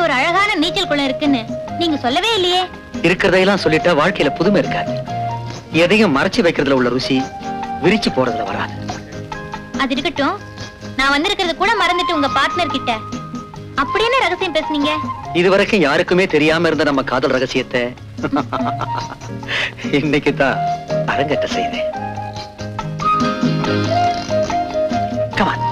ஒரு அழகான நீச்சல் குளம் இருக்குன்னு நீங்க சொல்லவே இல்லையே இருக்கிறதையெல்லாம் சொல்லிட்டா வாழ்க்கையில புதுமை இருக்காது எதையும் மறைச்சு வைக்கிறதுல உள்ள ருசி விரிச்சு போறதுல வராது அது இருக்கட்டும் நான் வந்திருக்கிறது கூட மறந்துட்டு உங்க பார்ட்னர் கிட்ட அப்படி என்ன ரகசியம் பேசுனீங்க இதுவரைக்கும் யாருக்குமே தெரியாம இருந்த நம்ம காதல் ரகசியத்தை இன்னைக்கு தான் அரங்கட்ட செய்தேன் Come on.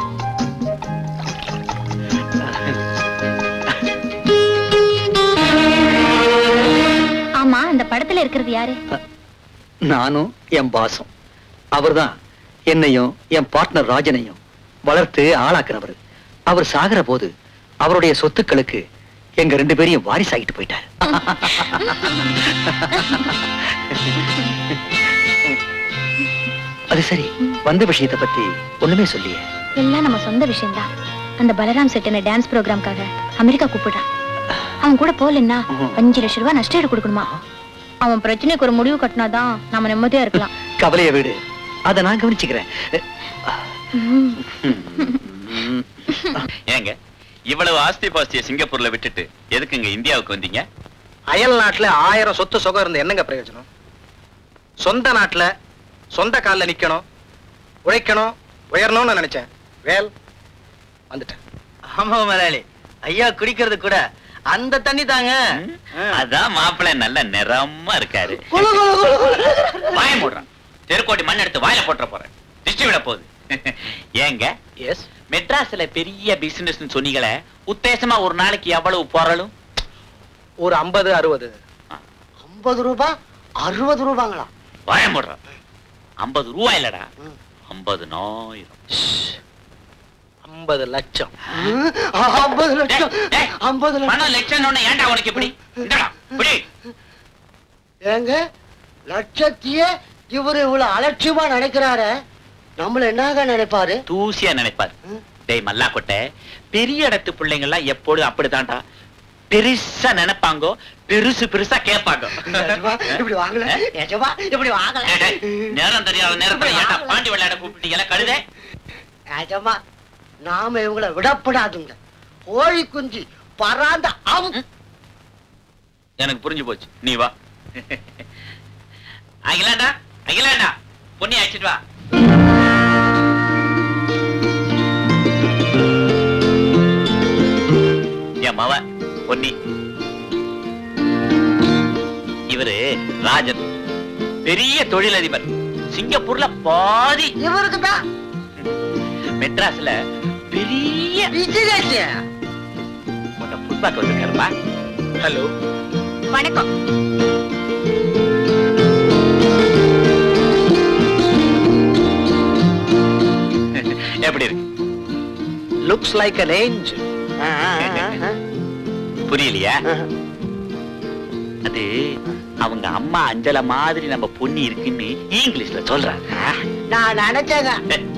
ஆமா அந்த படத்துல இருக்கிறது யாரு நானும் என் பாசும் அவர்தான் என்னையும் என் பார்ட்னர் ராஜனையும் வளர்த்து ஆளாக்குனவர் அவர் சாகிற போது அவருடைய சொத்துக்களுக்கு எங்க ரெண்டு பேரையும் வாரிசாகிட்டு போயிட்டார் அது சரி வந்த விஷயத்தை பத்தி ஒண்ணுமே சொல்லியே எல்லாம் நம்ம சொந்த விஷயம்தான் அந்த பலராம் செட் என்ன டான்ஸ் ப்ரோக்ராம்காக அமெரிக்கா கூப்பிடுறான் அவன் கூட போகலன்னா அஞ்சு லட்சம் ரூபாய் நஷ்டம் ஈடு கொடுக்கணுமா அவன் பிரச்சனைக்கு ஒரு முடிவு கட்டினாதான் நாம நிம்மதியா இருக்கலாம் கவலைய வீடு அதை நான் கவனிச்சுக்கிறேன் ம். ஏங்க இவ்வளவு ஆஸ்தி பாஸ்திய சிங்கப்பூர்ல விட்டுட்டு எதுக்குங்க இந்தியாவுக்கு வந்தீங்க அயல் நாட்டுல ஆயிரம் சொத்து சுகம் இருந்து என்னங்க பிரயோஜனம் சொந்த நாட்டுல சொந்த கால்ல நிக்கணும் உழைக்கணும் உயரணும்னு நான் நினைச்சேன் வேல் வந்துட்டேன் ஆமா முதலாளி ஐயா குடிக்கிறது கூட அந்த தண்ணி தாங்க அதான் மாப்பிள்ளை நல்ல நிறமா இருக்காரு வாய மூடுறான் தெருக்கோட்டி மண் எடுத்து வாயில போட்டுற போறேன் திருஷ்டி விட போகுது ஏங்க எஸ் மெட்ராஸ்ல பெரிய பிசினஸ் சொன்னீங்களே உத்தேசமா ஒரு நாளைக்கு எவ்வளவு பொருளும் ஒரு ஐம்பது அறுபது ஐம்பது ரூபாய் அறுபது ரூபாங்களா வாய மூடுறான் ஐம்பது ரூபா இல்லடா ஐம்பது நாயிரம் ஐம்பது லட்சம் ஐம்பது லட்சம் டேய், டேய், ஐம்பது லட்சம் பணம் லட்சம் ஒண்ணு ஏன்டா உனக்கு இப்படி இந்தடா, இப்படி ஏங்க லட்சத்தையே இவரு இவ்வளவு அலட்சியமா நினைக்கிறாரு நம்மள என்னங்க நினைப்பாரு தூசியா நினைப்பாரு டேய் மல்லாக்கொட்டை பெரிய இடத்து பிள்ளைங்க எல்லாம் எப்பொழுதும் அப்படித்தான்டா பெருசா நினைப்பாங்கோ பெருசு பெருசா கேட்பாங்க நிஜமா? இப்படி வாங்கல நிஜமா இப்படி வாங்கல டேய், டேய், நேரம் தெரியாத நேரத்துல ஏன்டா பாண்டி விளையாட கூப்பிட்டீங்களா கழுதே நிஜமா நாம இவங்கள விடப்படாதுங்க கோழி குஞ்சு பராந்த அவு எனக்கு புரிஞ்சு போச்சு நீ வா அகிலாண்டா அகிலாண்டா பொண்ணி அழைச்சிட்டு வா என் மவ பொன்னி இவரு ராஜன் பெரிய தொழிலதிபர் சிங்கப்பூர்ல பாதி இவருக்கு தான் மெட்ராஸ்ல பெரிய பிசினஸ் உன்னை புட்பாக்க வந்திருக்காருப்பா ஹலோ வணக்கம் எப்படி இருக்கு லுக்ஸ் லைக் an angel புரியலையா அது அவங்க அம்மா அஞ்சல மாதிரி நம்ம பொண்ணு இருக்குன்னு இங்கிலீஷ்ல சொல்றாங்க நான் நினைச்சேங்க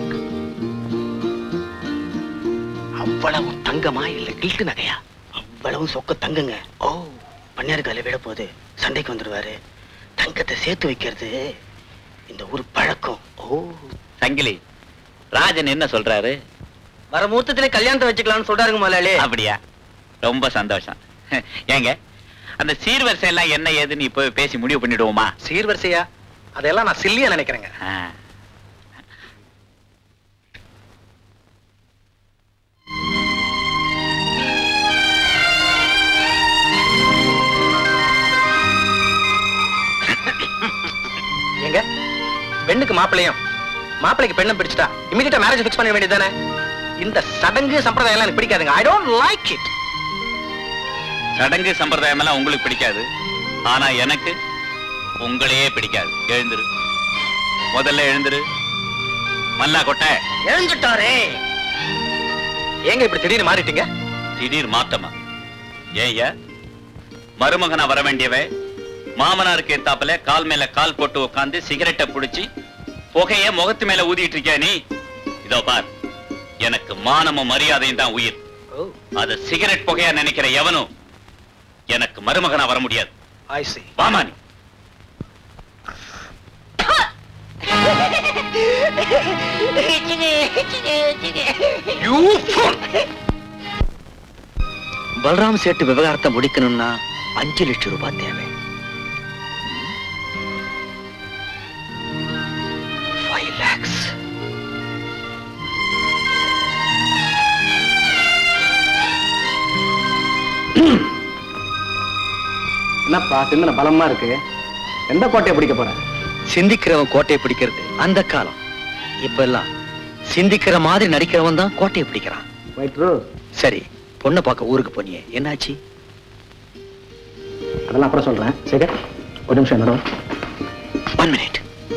அவ்வளவு தங்கமா இல்ல கில்ட்டு நகையா அவ்வளவு சொக்க தங்குங்க ஓ பண்ணையார் கால விட போது சண்டைக்கு வந்துடுவாரு தங்கத்தை சேர்த்து வைக்கிறது இந்த ஊர் பழக்கம் ஓ சங்கிலி ராஜன் என்ன சொல்றாரு வர முகூர்த்தத்திலே கல்யாணத்தை வச்சுக்கலாம்னு சொல்றாருங்க முதலாளி அப்படியா ரொம்ப சந்தோஷம் ஏங்க அந்த சீர்வரிசை எல்லாம் என்ன ஏதுன்னு இப்போ பேசி முடிவு பண்ணிடுவோமா சீர்வரிசையா அதெல்லாம் நான் சில்லியா நினைக்கிறேங்க ஆ. ஏங்க பெண்ணுக்கு மாப்பிள்ளையும் மாப்பிள்ளைக்கு பெண்ணும் பிடிச்சிட்டா இமீடியட்டா மேரேஜ் ஃபிக்ஸ் பண்ண வேண்டியதானே இந்த சடங்கு சம்பிரதாயம் எல்லாம் எனக்கு பிடிக்காதுங்க ஐ டோன்ட் லைக் இட் சடங்கு சம்பிரதாயம் எல்லாம் உங்களுக்கு பிடிக்காது ஆனா எனக்கு உங்களையே பிடிக்காது எழுந்துரு முதல்ல எழுந்துரு மல்லா கொட்டை எழுந்துட்டாரே ஏங்க இப்படி திடீர்னு மாறிட்டீங்க திடீர் மாத்தமா ஏய்யா மருமகனா வர வேண்டியவ மாமனாருக்கு ஏத்தாப்புல கால் மேல கால் போட்டு உட்கார்ந்து சிகரெட்டை புடிச்சு புகைய முகத்து மேல ஊதிட்டு இருக்கியா நீ இதோ பார் எனக்கு மானமும் மரியாதையும் தான் உயிர் ஓ அத சிகரெட் புகையா நினைக்கிற எவனும் எனக்கு மருமகனா வர முடியாது ஐ see வாமா நீ you fool பல்ராம் சேட்டு விவகாரத்தை முடிக்கணும்னா அஞ்சு லட்சம் ரூபாய் தேவை ஃபைவ் லேக்ஸ் என்னப்பா சிந்தனை பலமா இருக்கு எந்த கோட்டையை பிடிக்க போற சிந்திக்கிறவன் கோட்டையை பிடிக்கிறது அந்த காலம் இப்ப எல்லாம் சிந்திக்கிற மாதிரி நடிக்கிறவன் தான் கோட்டையை பிடிக்கிறான் ஒயிட் ரோஸ் சரி பொண்ணை பார்க்க ஊருக்கு போனியே என்னாச்சு அதெல்லாம் அப்புறம் சொல்றேன் சேகர் ஒரு நிமிஷம் என்னோட ஒன் மினிட்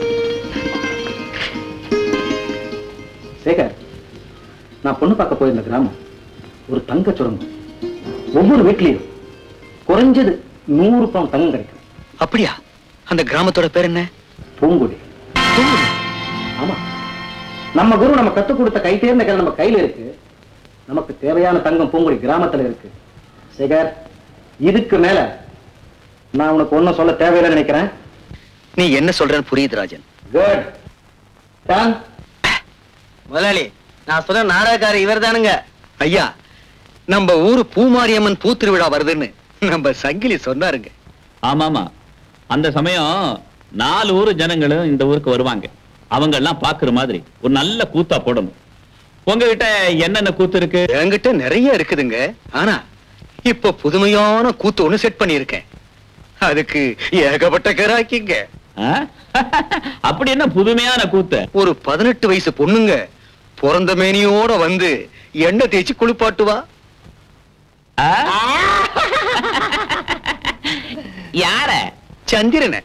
சேகர் நான் பொண்ணு பார்க்க போயிருந்த கிராமம் ஒரு தங்க சுரங்கம் ஒவ்வொரு வீட்லயும் குறைஞ்சது நூறு பவுன் தங்கம் கிடைக்கும் அப்படியா அந்த கிராமத்தோட பேர் என்ன பூங்குடி ஆமா நம்ம குரு நம்ம கத்துக் கொடுத்த கை தேர்ந்த கலை நம்ம கையில இருக்கு நமக்கு தேவையான தங்கம் பூங்குடி கிராமத்துல இருக்கு சேகர் இதுக்கு மேல நான் உனக்கு ஒண்ணும் சொல்ல தேவையில்லைன்னு நினைக்கிறேன் நீ என்ன சொல்றன்னு புரியுது ராஜன் குட் டன் முதலாளி நான் சொன்ன நாடகக்காரர் இவர் தானுங்க ஐயா நம்ம ஊரு பூமாரியம்மன் பூத்திருவிழா வருதுன்னு நம்ம சங்கிலி சொன்னாருங்க ஆமாமா அந்த சமயம் நாலு ஊர் ஜனங்களும் இந்த ஊருக்கு வருவாங்க அவங்க எல்லாம் பாக்குற மாதிரி ஒரு நல்ல கூத்தா போடணும் உங்ககிட்ட என்னென்ன கூத்து இருக்கு என்கிட்ட நிறைய இருக்குதுங்க ஆனா இப்ப புதுமையான கூத்து ஒண்ணு செட் பண்ணியிருக்கேன் அதுக்கு ஏகப்பட்ட கராக்கிங்க ஆ? அப்படி என்ன புதுமையான கூத்து ஒரு பதினெட்டு வயசு பொண்ணுங்க பிறந்த மேனியோட வந்து எண்ணெய் தேய்ச்சி குளிப்பாட்டுவா ஆ? யார சந்திரனை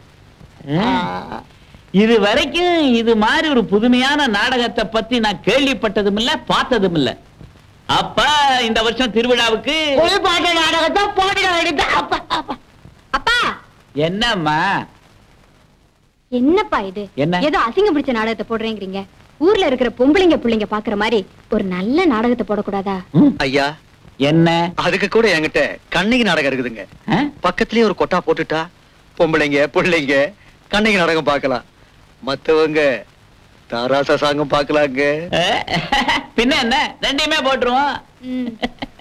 இது வரைக்கும் இது மாதிரி ஒரு புதுமையான நாடகத்தை பத்தி நான் கேள்விப்பட்டதும் இல்ல பார்த்ததும் இல்ல அப்ப இந்த வருஷம் திருவிழாவுக்கு குளிப்பாட்ட நாடகத்தை போட்டிட வேண்டியது அப்பா அப்பா என்னம்மா என்னப்பா இது என்ன? ஏதோ அசிங்க பிடிச்ச நாடகத்தை போடுறேங்கிறீங்க ஊர்ல இருக்கிற பொம்பளைங்க புள்ளைங்க பாக்குற மாதிரி ஒரு நல்ல நாடகத்தை போடக்கூடாதா ம், ஐயா என்ன அதுக்கு கூட என்கிட்ட கண்ணகி நாடகம் இருக்குதுங்க ஆ? பக்கத்துலயே ஒரு கொட்டா போட்டுட்டா பொம்பளைங்க பிள்ளைங்க கண்ணகி நாடகம் பார்க்கலாம் மத்தவங்க தாராசா சாங்கம் பார்க்கலாங்க பின்ன என்ன ரெண்டையுமே போட்டுருவோம் ம்.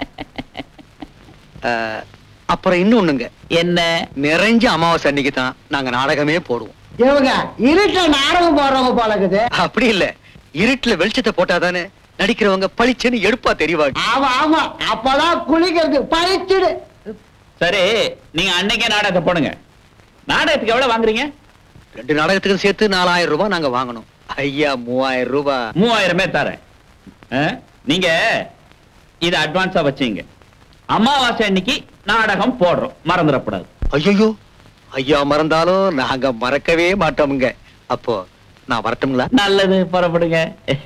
அஹ், அப்புறம் இன்னொன்னுங்க என்ன நிறைஞ்ச அமாவாசை அன்னைக்கு தான் நாங்க நாடகமே போடுவோம் இவங்க இருட்டுல நாடகம் போடுறவங்க போல இருக்குது அப்படி இல்ல இருட்டுல வெளிச்சத்தை போட்டாதானே நடிக்கிறவங்க பளிச்சுன்னு எடுப்பா தெரிவாங்க ஆமா ஆமா அப்பதான் குளிக்கிறது பழிச்சிடு சரி நீங்க அன்னைக்கே நாடகத்தை போடுங்க நாடகத்துக்கு எவ்வளவு வாங்குறீங்க ரெண்டு நாடகத்துக்கும் சேர்த்து நாலாயிரம் ரூபாய் நாங்க வாங்கணும் ஐயா மூவாயிரம் ரூபாய் மூவாயிரமே தரேன் ஆ? நீங்க இத அட்வான்ஸா வச்சீங்க அமாவாசை அன்னைக்கு நாடகம் போடுறோம் மறந்துடக்கூடாது ஐயோ ஐயா மறந்தாலும் நாங்க மறக்கவே மாட்டோமுங்க அப்போ நான் வரட்டுங்களா நல்லது புறப்படுங்க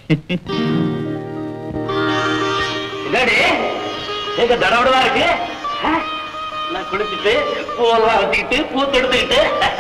என்னடி எங்க தடவடவா இருக்கு ஆ? நான் குளிச்சுட்டு பூவெல்லாம் வச்சுக்கிட்டு பூத்து எடுத்துக்கிட்டு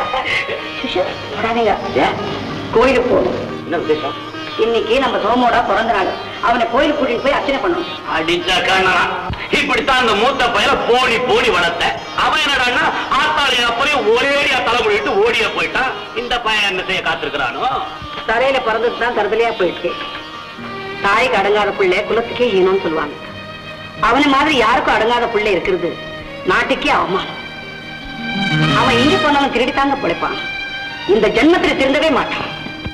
கோயிலுக்கு போகணும் என்ன விசேஷம் இன்னைக்கு நம்ம சோமோட பிறந்த நாள் அவனை கோயிலுக்கு கூட்டிட்டு போய் அர்ச்சனை பண்ணணும் அடிச்சா கண்ணா இப்படித்தான் அந்த மூத்த பையனை போடி போடி வளர்த்த அவன் என்னடான்னா ஆத்தாளி அப்பறையும் ஒரேடியா தலைமுடிட்டு ஓடியா போயிட்டான் இந்த பையன் என்ன செய்ய காத்திருக்கிறானோ தலையில பிறந்தது தான் கருதலையா போயிடுச்சு தாய்க்கு அடங்காத பிள்ளை குலத்துக்கே ஈனம்னு சொல்லுவாங்க அவனை மாதிரி யாருக்கும் அடங்காத பிள்ளை இருக்கிறது நாட்டுக்கே அவமானம் அவன் எங்க போனாலும் திருடி தாங்க பிழைப்பான் இந்த ஜென்மத்துல திருந்தவே மாட்டான்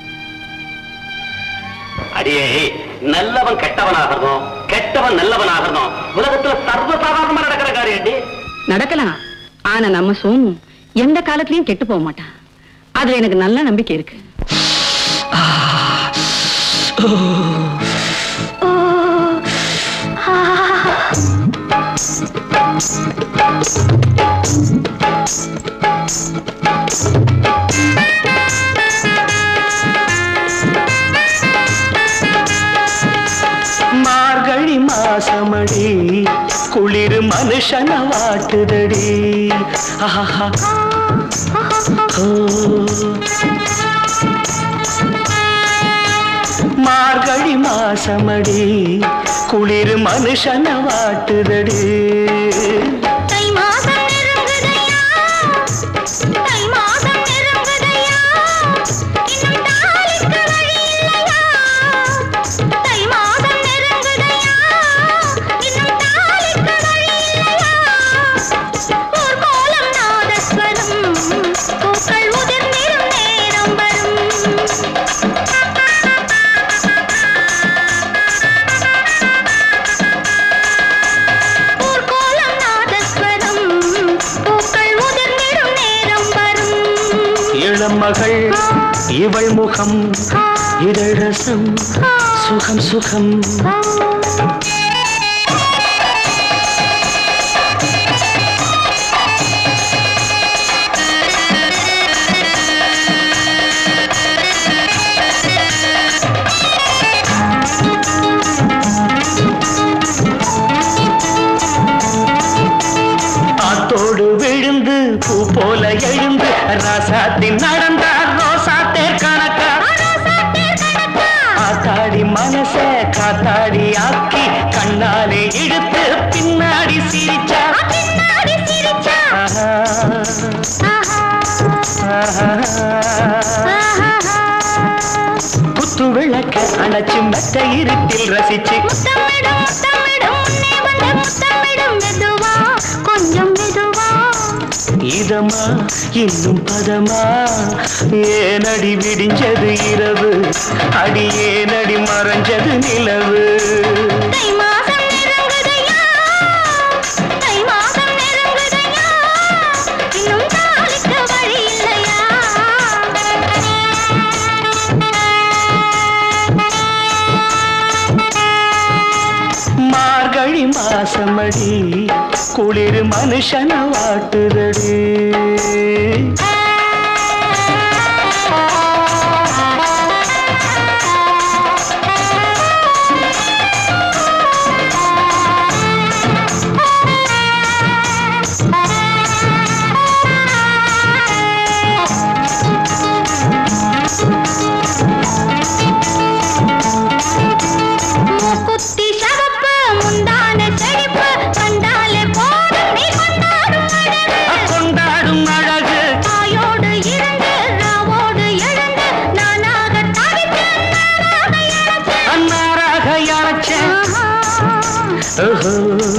அடியே நல்லவன் கெட்டவனாகணும் கெட்டவன் நல்லவனாகணும் உலகத்துல சர்வசாதாரணமா நடக்கிற காரியம் அடி நடக்கலாம் ஆனா நம்ம சோமு எந்த காலத்திலயும் கெட்டு போக மாட்டான் அதுல எனக்கு நல்ல நம்பிக்கை இருக்கு மார்கழி மாசமடி குளிர் மனுஷன வாட்டுதடி ஆஹா ஓ. மார்கழி மாசமடி குளிர் மனுஷன வாட்டுதடி தை மாதம் நெருங்குதையா தை மாதம் நெருங்குதையா இன்னும் தாலிக்கு வழி இல்லையா தை மாதம் நெருங்குதையா இன்னும் தாலிக்கு வழி இல்லையா மணமகள் இவள் முகம் இதழ் ரசம் சுகம் சுகம் ஆத்தோடு விழுந்து பூ போல எழுந்து ராசாத்தின் நடந்தார் ரோசா தேர் கணக்கா ஆத்தாடி மனச காத்தாடி ஆக்கி கண்ணாலே இழுத்து பின்னாடி சிரிச்சா ஆஹா, ஆஹா. குத்து விளக்க அணைச்சு மெத்த இருட்டில் ரசிச்சு கொஞ்சம் மெதுவா இதமா இன்னும் பதமா ஏனடி விடிஞ்சது இரவு அடி ஏனடி மறைஞ்சது நிலவு தை மாசம் நெருங்குதையா தை மாசம் நெருங்குதையா இன்னும் தாளிக்க வழி இல்லையா மார்கழி மாசமடி குளிர் மனுஷன வாட்டுதடி மூக்குத்தி சவப்பு முந்தான செழிப்பு கண்டாலே போதும் நீ கொண்டாடும் அழகு கொண்டாடும் அழகு தாயோடு இருந்து ராவோடு எழுந்து நானாக தவித்து நானாக இழைச்சேன். அன்னாராக யாச்சேன் ஓஹோ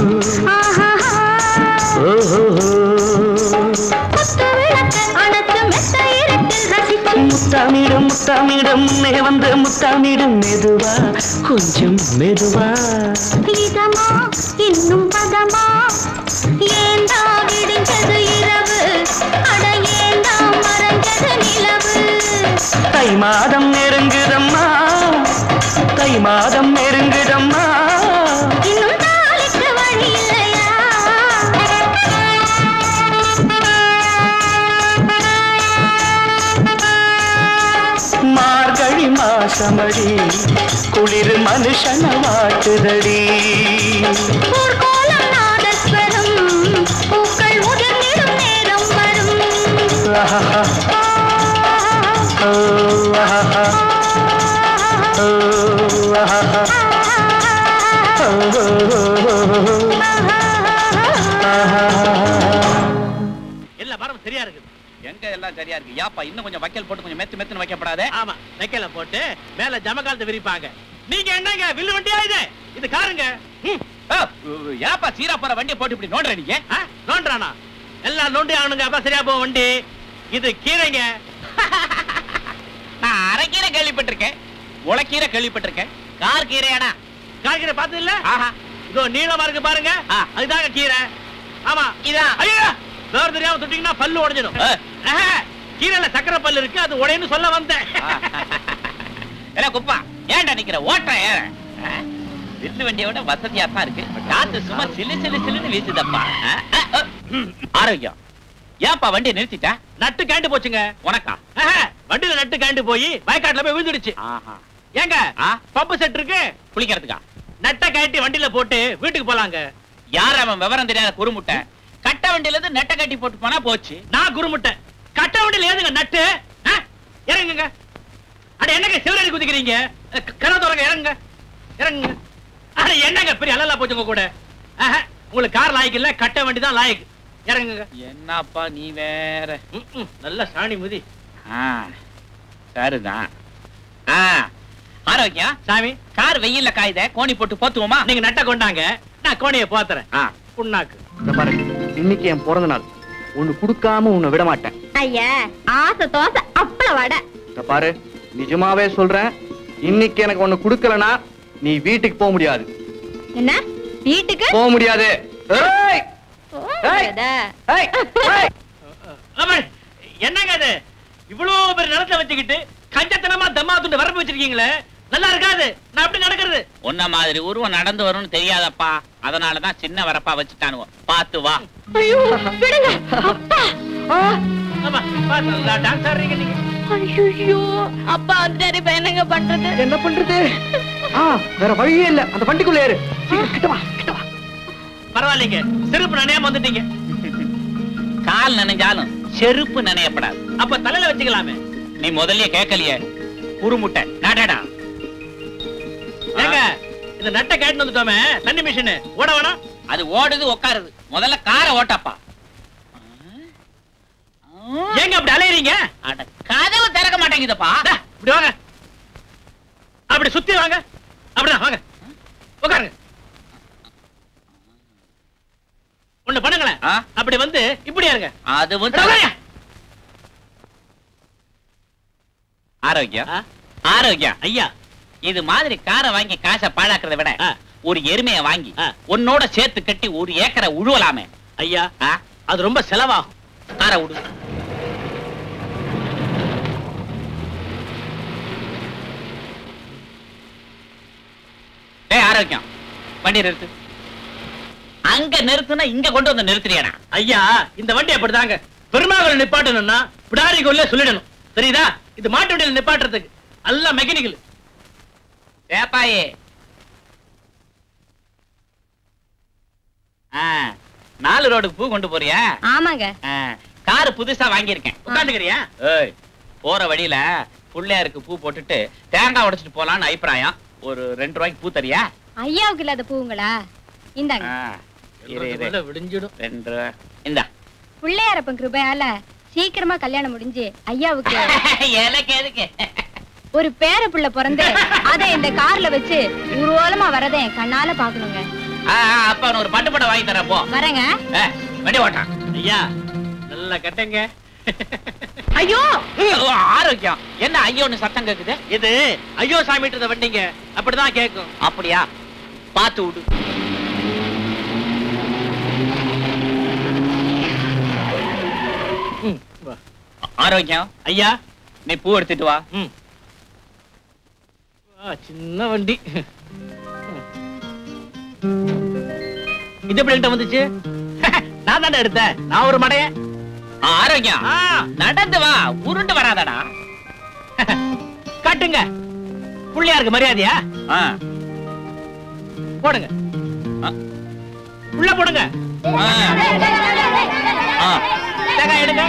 ஓஹோ குத்து விளக்கு அணைச்சு மெத்த இருட்டில் ரசிச்சு முத்தமிடும் முத்தமிடும் முன்னே வந்து முத்தமிடும் மெதுவா கொஞ்சம் மெதுவா இதமா இன்னும் பதமா ஏண்டா விடிஞ்சது இரவு அட ஏண்டா மறைஞ்சது நிலவு தை மாதம் நெருங்குதம்மா தை மாதம் நெருங்குதம்மா இன்னும் நாளைக்கு வழி இல்லையா மார்கழி மாசமடி குளிர் மனுஷன வாட்டுதடி ஊர்கோலம் நாதஸ்வரம் பூக்கள் உதிர்ந்திடும் நேரம் வரும் ஆஹா, ஓ, ஆஹா, ஓ, ஆஹா, ஓ, ஆஹா. எல்லா மரம் சரியா இருக்குது எங்க எல்லாம் சரியா இருக்கு யாப்பா இன்னும் கொஞ்சம் வைக்கல் போட்டு கொஞ்சம் மெத்து மெத்துன்னு வைக்கப்படாதே ஆமா வைக்கல போட்டு மேல ஜமகாலத்தை விரிப்பாங்க நீங்க என்னங்க வில்லு வண்டியா இது இது காருங்க ம், ஓ, ஏப்பா சீரா போற வண்டியை போட்டு இப்படி நோண்டுற நீங்க ஆ, நோண்டுறானா எல்லாம் நோண்டி ஆகணுங்க அப்ப சரியா போகும் வண்டி இது கீரைங்க நான் அரைக்கீரை கேள்விப்பட்டிருக்கேன் முளைக்கீரை கேள்விப்பட்டிருக்கேன் கார் கீரையாடா காய்கறி பார்த்தது இல்ல ஆஹா இதோ நீளமா இருக்கு பாருங்க ஆ. அதுதாங்க கீரை ஆமா இதான் ஐயோ வேறு தெரியாம தொட்டீங்கன்னா பல்லு உடைஞ்சிடும் ஆ. ஆஹா, கீரைல சக்கரை பல்லு இருக்கு அது உடையன்னு சொல்ல வந்தேன் ஏல குப்பா ஏன்டா நிக்கிற ஓட்ட ஏற வில்லு வண்டியை விட வசதியா தான் இருக்கு காத்து சும்மா சிலு சிலு சிலுன்னு வீசுதப்பா ஆ, ஆ, ஆ. ஆரோக்கியம் ஏன்பா வண்டியை நிறுத்திட்ட நட்டு கேண்டு போச்சுங்க உனக்கா ஆஹா, வண்டியில நட்டு கேண்டு போய் வயக்காட்டுல போய் விழுந்துடுச்சு ஆஹா ஏங்க ஆ? பம்பு செட் இருக்கு குளிக்கிறதுக்கா நட்டை கட்டி வண்டியில போட்டு வீட்டுக்கு போலாங்க யார் அவன் விவரம் தெரியாத குறுமுட்டை கட்ட வண்டியில இருந்து நெட்டை கட்டி போட்டு போனா போச்சு நான் குருமுட்டை கட்ட வண்டியில ஏதுங்க நட்டு ஆ? இறங்குங்க அட என்னங்க சிவரடி குதிக்கிறீங்க க- கரை திறங்க இறங்குங்க இறங்குங்க அட என்னங்க பெரிய அலலா போச்சுங்க கூட ஆஹா, உங்களுக்கு கார் லாய்க்கு இல்ல கட்ட வண்டி தான் லாய்க்கு இறங்குங்க என்னப்பா நீ வேற ம், ம், நல்ல சாணி முதி ஆ, சரிதான் ஆ, ஆரோக்கியம் சாமி கார் வெயில்ல காயுத கோணி போட்டு போத்துவோமா நீங்க நட்டை கொண்டாங்க நான் கோணைய போத்துறேன் ஆ, புண்ணாக்கு இந்த பாரு இன்னைக்கு என் பிறந்த நாள் ஒண்ணு கொடுக்காம உன்னை விட மாட்டேன் ஐயா ஆசை தோசை அப்பள வடை இந்த பாரு நிஜமாவே சொல்றேன் இன்னைக்கு எனக்கு ஒண்ணு கொடுக்கலனா நீ வீட்டுக்கு போக முடியாது என்ன வீட்டுக்கு போக முடியாது ஏய்! போகாத. ஏய்! ஏய்! ஆமா, என்னங்க அது இவ்வளவு பெரிய நிலத்தை வச்சுக்கிட்டு கஞ்சத்தனமா தம்மா துண்டு வரப்பு வச்சிருக்கீங்களே நல்லா இருக்காது நான் எப்படி நடக்கிறது உன்ன மாதிரி உருவம் நடந்து வரும்னு தெரியாதப்பா அதனாலதான் சின்ன வரப்பா வச்சுட்டானுவோ பாத்து வா ஐயோ விடுங்க அப்பா ஆமா பா, நல்லா டான்ஸ் ஆடுறீங்க நீங்க ஐயோ அப்பா வந்துட்டாரு இப்ப என்னங்க பண்றது என்ன பண்றது ஆ வேற வழியே இல்ல அந்த வண்டிக்குள்ள ஏறு சீக்கிரம் கிட்ட வா கிட்ட வா பரவாயில்லைங்க செருப்பு நனையாம வந்துட்டீங்க கால் நனைஞ்சாலும் செருப்பு நனையப்படாது அப்ப தலையில வச்சுக்கலாமே நீ முதல்லயே கேட்கலையே குறுமுட்டை நடடா ஏங்க இந்த நட்டை கேட்டு வந்துட்டோமே தண்ணி மிஷின் ஓட வேணாம் அது ஓடுது உட்காருது முதல்ல காரை ஓட்டப்பா ஏங்க அப்படி அலையறீங்க அட கதவு திறக்க மாட்டேங்குதப்பா டா, இப்படி வாங்க அப்படி சுத்தி வாங்க அப்படிதான் வாங்க உட்காருங்க ஒண்ணு பண்ணுங்களேன் ஆ? அப்படி வந்து இப்படியா இருங்க அது வந்து உட்காருங்க. ஆரோக்கியம் ஆ? ஆரோக்கியம் ஐயா இது மாதிரி காரை வாங்கி காசை பாழாக்குறதை விட ஆ. ஒரு எருமையை வாங்கி ஆ. உன்னோட சேர்த்து கட்டி ஒரு ஏக்கரை உழுவலாமே ஐயா ஆ? அது ரொம்ப செலவாகும் காரை விடு ஏய் ஆரோக்கியம் வண்டி நிறுத்து அங்க நிறுத்துனா இங்க கொண்டு வந்து நிறுத்துறியாடா ஐயா இந்த வண்டி அப்படிதாங்க பெருமாவரை நிப்பாட்டணும்னா பிடாரி கொல்ல சொல்லிடணும் தெரியுதா இது மாட்டு வண்டியில நிப்பாட்டுறதுக்கு எல்லாம் மெக்கானிக்கல் ஏப்பாயே ஆ, நாலு ரோடுக்கு பூ கொண்டு போறியா ஆமாங்க ஆ, காரு புதுசா வாங்கியிருக்கேன் உட்காந்துக்கிறியா ஏய் போற வழியில புள்ளையாருக்கு பூ போட்டுட்டு தேங்காய் உடைச்சிட்டு போலான்னு அபிப்பிராயம் ஒரு ரெண்டு ரூபாய்க்கு பூ தரியா ஐயாவுக்கு இல்லாத பூவுங்களா இந்தாங்க ஆ, இரு, இரு. விடிஞ்சிடும் ரெண்டு ரூபா இந்தா பிள்ளையாரப்பன் கிருபையால சீக்கிரமா கல்யாணம் முடிஞ்சு ஐயாவுக்கு எனக்கு எதுக்கு ஒரு பேர புள்ள பிறந்து அதை இந்த கார்ல வச்சு ஊர்வலமா வரதை என் கண்ணால பாக்கணுங்க ஆ, ஆ, அப்ப அவனுக்கு ஒரு பட்டு படம் வாங்கி தரேன் போ வரேங்க ஏ, வண்டி ஓட்டான் ஐயா நல்லா கட்டுங்க ஐயோ ஓ, ஆரோக்கியம் என்ன ஐயோன்னு சத்தம் கேக்குது இது ஐயோ சாமிட்டு வண்டிங்க அப்படிதான் கேட்கும் அப்படியா பாத்து விடு ம், வா. ஆரோக்கியம் ஐயா நீ பூ எடுத்துட்டு வா ம் ஆ, சின்ன வண்டி இது எப்படி என்கிட்ட வந்துச்சு நான் தானே எடுத்தேன் நான் ஒரு மடையன் ஆ, ஆரோக்கியம் ஆ, நடந்து வா உருண்டு வராதடா காட்டுங்க புள்ளையாருக்கு மரியாதையா ஆ, போடுங்க ஆ. உள்ள போடுங்க ஆ. ஆ. தேங்காய் எடுங்க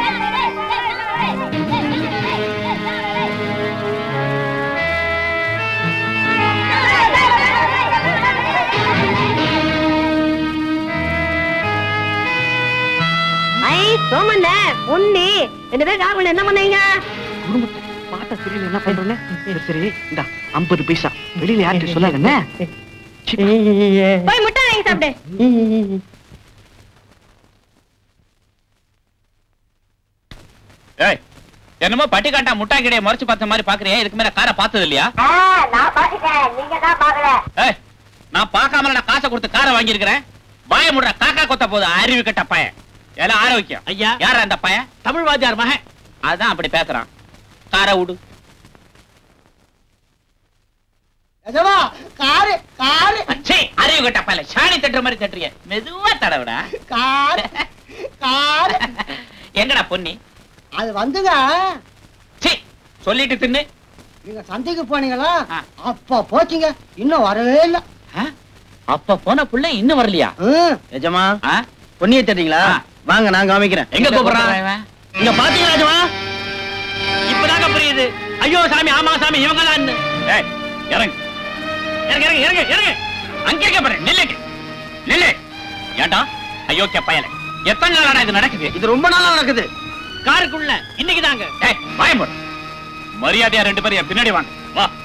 ஐ சோமண்ண பொண்ணு ரெண்டு பேரும் காரணம் என்ன பண்ணீங்க பார்த்தா தெரியல என்ன பண்றேன்னு சரி சரி இந்தா ஐம்பது பைசா வெளியில யார்கிட்ட சொல்லாத என்ன போய் முட்டை வாங்கி சாப்பிடு ஏய் என்னமோ பட்டிக்காட்டா முட்டா கிடையாது முறைச்சு பார்த்த மாதிரி பாக்குறியா இதுக்கு மேல காரை பார்த்தது இல்லையா நான் பாத்துட்டேன் நீங்க தான் பாக்கல ஏய் நான் பார்க்காமல நான் காசை கொடுத்து காரை வாங்கியிருக்கிறேன் வாய முடுற காக்கா கொத்த போது அறிவு கட்ட பையன் எல்லாம் ஆரோக்கியம் ஐயா யார் அந்த பையன் தமிழ் வாத்தியார் மகன் அதான் அப்படி பேசுறான் காரை விடு காரு காரு சீ, அறிவு கட்ட பையல சாணி தட்டுற மாதிரி தட்டுறிய மெதுவா தடவிடா காரு காரு எங்கடா பொன்னி அது வந்துங்க சீ சொல்லிட்டு தின்னு நீங்க சந்தைக்கு போனீங்களா ஆ. அப்ப போச்சுங்க இன்னும் வரவே இல்ல ஆ? அப்ப போன புள்ள இன்னும் வரலையா ம். எஜமா ஆ? பொன்னியை தேட்டீங்களா ஆ. வாங்க நான் காமிக்கிறேன் எங்க கூப்பிடுறான் இவன்? இங்க பாத்தீங்களா எஜமா இப்பதாங்க புரியுது ஐயோ சாமி ஆமா சாமி இவங்களான்னு ஏய், இறங்கு இறங்க இறங்க இறங்க இறங்க அங்க இருக்க பாரு நில்லுங்க நில்லு ஏண்டா அயோக்கிய பயல எத்தனை நாளா இது நடக்குது இது ரொம்ப நாளா நடக்குது காருக்குள்ள இன்னைக்கு தாங்க ஏய் பயப்படு மரியாதையா ரெண்டு பேரும் என் பின்னாடி வாங்க வா